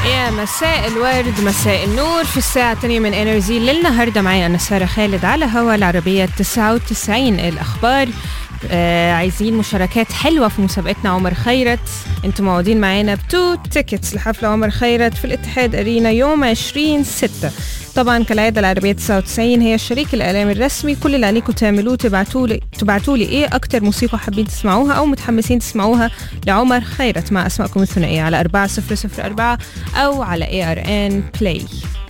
يا مساء الورد مساء النور في الساعة الثانية من انرجي للنهاردة معي أنا سارة خالد على هوا العربية 99 الأخبار آه عايزين مشاركات حلوة في مسابقتنا عمر خيرت انتم موعودين معانا بتو تيكتس لحفل عمر خيرت في الاتحاد أرينا يوم 20 6 طبعا كالعادة العربية 99 هي الشريك الإعلامي الرسمي كل اللي عليكم تعملوه تبعتوا لي تبعتوا لي إيه أكتر موسيقى حابين تسمعوها أو متحمسين تسمعوها لعمر خيرت مع أسمائكم الثنائية على 4004 أو على ARN Play